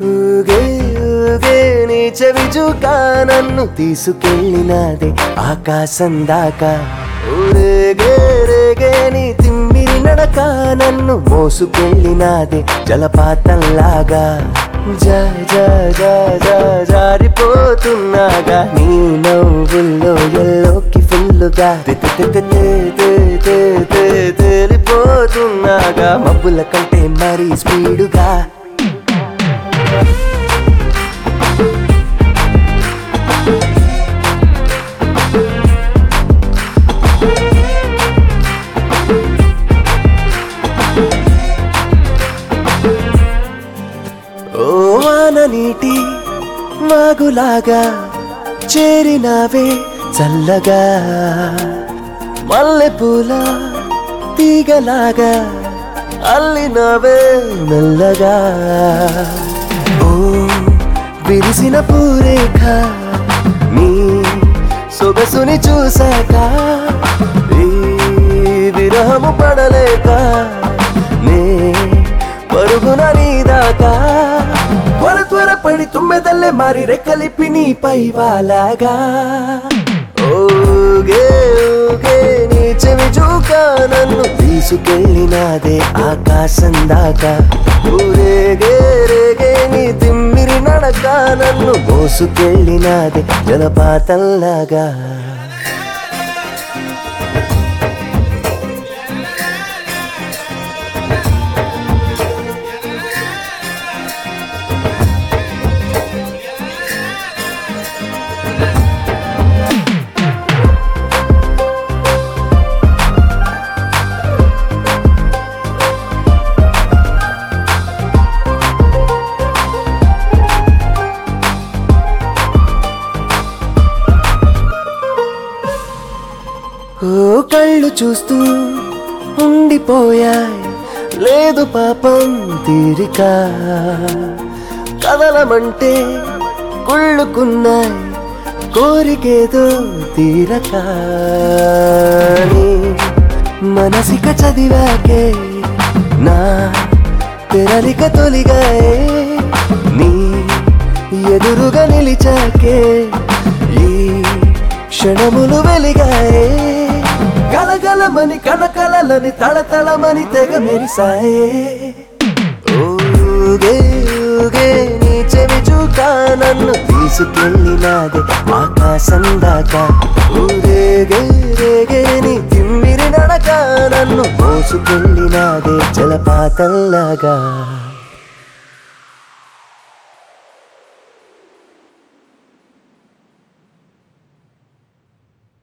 ఊగే ఊగే నీ చెవి చూకా నన్ను తీసుకెళ్ళినాదే ఆకాశం దాకా ఊరేగే రేగే నీ తిమ్మిరి నడక నన్ను మోసుకెళ్ళినాదే జలపాతంలాగా జా జా జా జా జారిపోతున్నాగా నీ నవ్వుల్లో ఎల్లోకి ఫుల్లుగా తే- తే- తే- తే- తే- తే- తే- తేలిపోతున్నాగా మబ్బుల కంటే మరీ స్పీడుగా ఓ వాన నీటి వాగులాగా చేరినావే చల్లగా మల్లె పూల తీగలాగా అల్లినవే మెల్లగా ఓ విరిసిన పూరేఖ నీ సొగసుని చూశాక ఈ విరహము పడలేక నే పరుగున నీదాకా త్వర త్వర పడి తుమ్మెదల్లే మారి రెక్కలిప్పి నీ పై వాలాగా ఓగే ఓగే నీ చెవి చూక నన్ను తీసుకెళ్ళినాదే ఆకాశం దాకా ఊరేగే రేగే నీ తిమ్మిరి నడక నన్ను మోసుకెళ్ళినాదే జలపాతంలాగా ఓ కళ్ళు చూస్తూ ఉండిపోయాయి లేదు పాపం తీరిక కదలమంటే కుళ్ళుకున్నాయి కోరికేదో తీరక నీ మనసిక చదివాకే నా తెరలిక తొలిగాయే నీ ఎదురుగా నిలిచాకే ఈ క్షణములు వెలిగాయే గలగలమని కలకలని తళతళమని తెగ మెరిసాయే ఊగే ఊగే నీ చెవి చూకా నన్ను తీసుకెళ్ళినాదే ఆకాశం దాకా ఊరేగే రేగే నీ తిమ్మిరి నడక నన్ను మోసుకెళ్ళినాదే జలపాతంలాగా